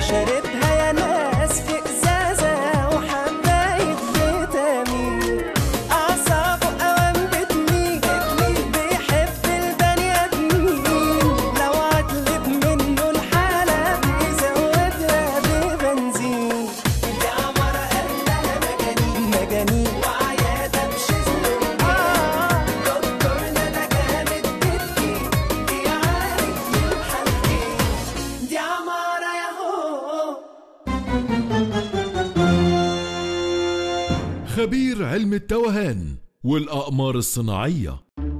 شاربها يا ناس في ازازه وحبايه فيتامين اعصابه اوام بتميل بيحب البني ادمين لو عطلب منه الحاله بيزودها ببنزين دي عمارة اهلها مجانين مجانين وعياده بشيزلون آه دكتورنا ده جامد جدي بيعالج في الحالتين دي عمارة ياهو خبير علم التوهان والأقمار الصناعية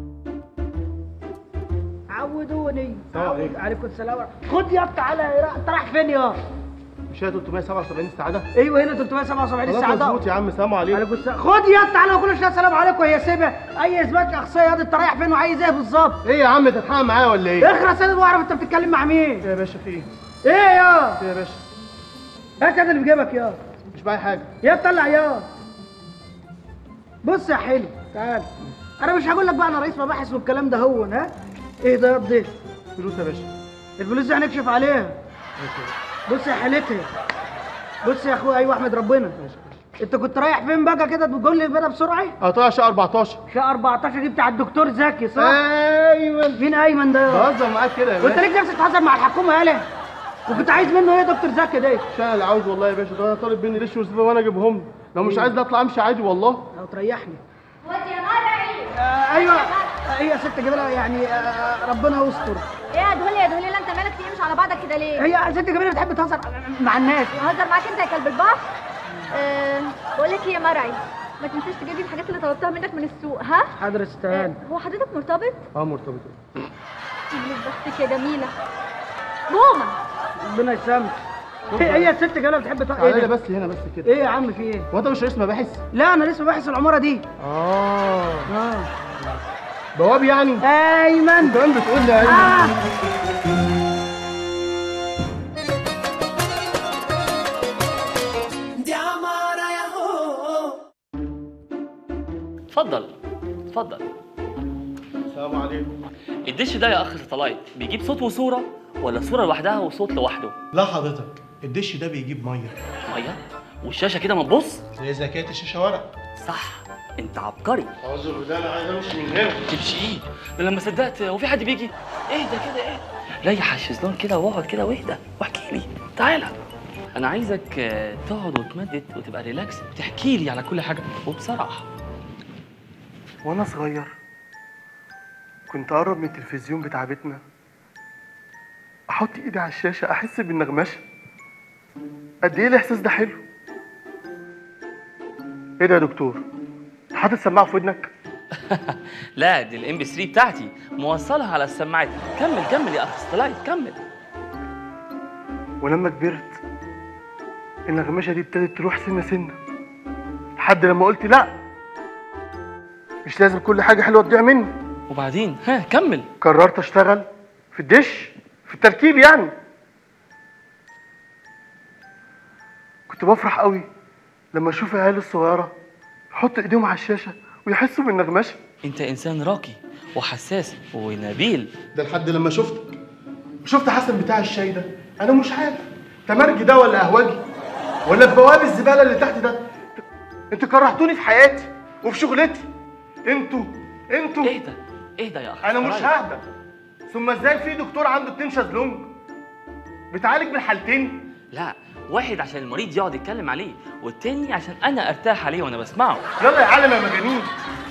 عودوني عود- عليكم السلام ورحمة- خد يا تعالى يا- انت رايح فين يا مش هي 377 السعاده ايوه هنا 377 خلاص الساعه مظبوط يا عم سلام عليكم عليكم السلام خد يا تعالى ما كلش السلام عليكم يا سيبه اي اثبات شخصيه يا انت رايح فين وعايز ايه بالظبط ايه يا عم تتحقق معايا ولا ايه؟ اخرس انا واعرف انت بتتكلم مع مين ايه يا باشا في ايه؟ ايه يا ايه يا باشا؟ هات هذا اللي في جيبك يا مش باقي حاجه يا طلع يا بص يا حلو تعال انا مش هقول لك بقى انا رئيس مباحث والكلام ده هو ها ايه ده يا ابني فلوس يا باشا الفلوس دي هنكشف عليها بص يا حالتها بص يا اخويا ايوه احمد ربنا انت كنت رايح فين بقى كده تقول لي بقى بسرعه قطاع شقه 14 شقه 14 دي بتاع الدكتور زكي صح ايوه مين ايمن ده بهزر معاك كده يا وانت باشا ليك نفسك تهزر مع الحكومه يالا وكنت عايز منه ايه يا دكتور زكي ده مش انا اللي عاوز والله يا باشا ده انا طالب مني ليش وزبه وانا اجيبهم له لو مش عايز اطلع امشي عادي والله لو تريحني ودي يا مرعي آه ايوه آه هي ست جميله يعني آه ربنا يستر ايه يا دهولي يا دهولي لا انت مالك تقيل مش على بعضك كده ليه؟ هي ست جميله بتحب تهزر مع الناس بهزر معاك انت يا كلب البحر أه بقول لك ايه يا مرعي ما تنساش تجيب لي الحاجات اللي طلبتها منك من السوق ها؟ حاضر أه استهان هو حضرتك مرتبط؟ اه مرتبط يجيب بختك يا جميلة بومة ربنا يسامحك هي هي ست جميله بتحب تهزر تعالى ايه لي ده؟ بس هنا بس كده ايه يا عم في ايه؟ هو انت مش رئيس مباحث؟ لا انا لسه بحث العماره دي اه اه بواب يعني ايمن كمان بتقول لي ايوه آه. دي عمارة ياهو اتفضل اتفضل السلام عليكم الدش ده يا اخ ساتلايت بيجيب صوت وصوره ولا صوره لوحدها وصوت لوحده لا حضرتك الدش ده بيجيب ميه ميه والشاشه كده ما تبص زي زكاة الشيشه ورق صح انت عبقري اعوذ بالله انا عايز امشي من هنا تمشي ايه ده لما صدقت هو في حد بيجي اهدى كده ايه ريح الشيزلون كده واقعد كده واهدى واحكي لي تعالى انا عايزك آه، تقعد وتمدد وتبقى ريلاكس وتحكي لي على كل حاجه وبصراحه وانا صغير كنت اقرب من التلفزيون بتاع بيتنا احط ايدي على الشاشه احس بالنغمشه قد ايه الاحساس ده حلو ايه ده يا دكتور حاطط سماعه في ودنك لا دي الام بي 3 بتاعتي موصلها على السماعات كمل كمل يا اخ ساتلايت كمل ولما كبرت النغمشه دي ابتدت تروح سنه سنه لحد لما قلت لا مش لازم كل حاجه حلوه تضيع مني وبعدين ها كمل قررت اشتغل في الدش في التركيب يعني كنت بفرح قوي لما اشوف العيال الصغيره يحطوا ايديهم على الشاشه ويحسوا بالنغمشه انت انسان راقي وحساس ونبيل ده لحد لما شفتك شفت حسن بتاع الشاي ده انا مش عارف تمرجي ده ولا قهوجي ولا بواب الزباله اللي تحت ده انتوا كرهتوني في حياتي وفي شغلتي انتوا انتوا اهدى اهدى يا اخ انا مش ساتلايت. ههدى ثم ازاي في دكتور عنده اتنين شازلونج بتعالج من حالتين لا واحد عشان المريض يقعد يتكلم عليه والتاني عشان انا ارتاح عليه وانا بسمعه يلا يا عالم يا مجانين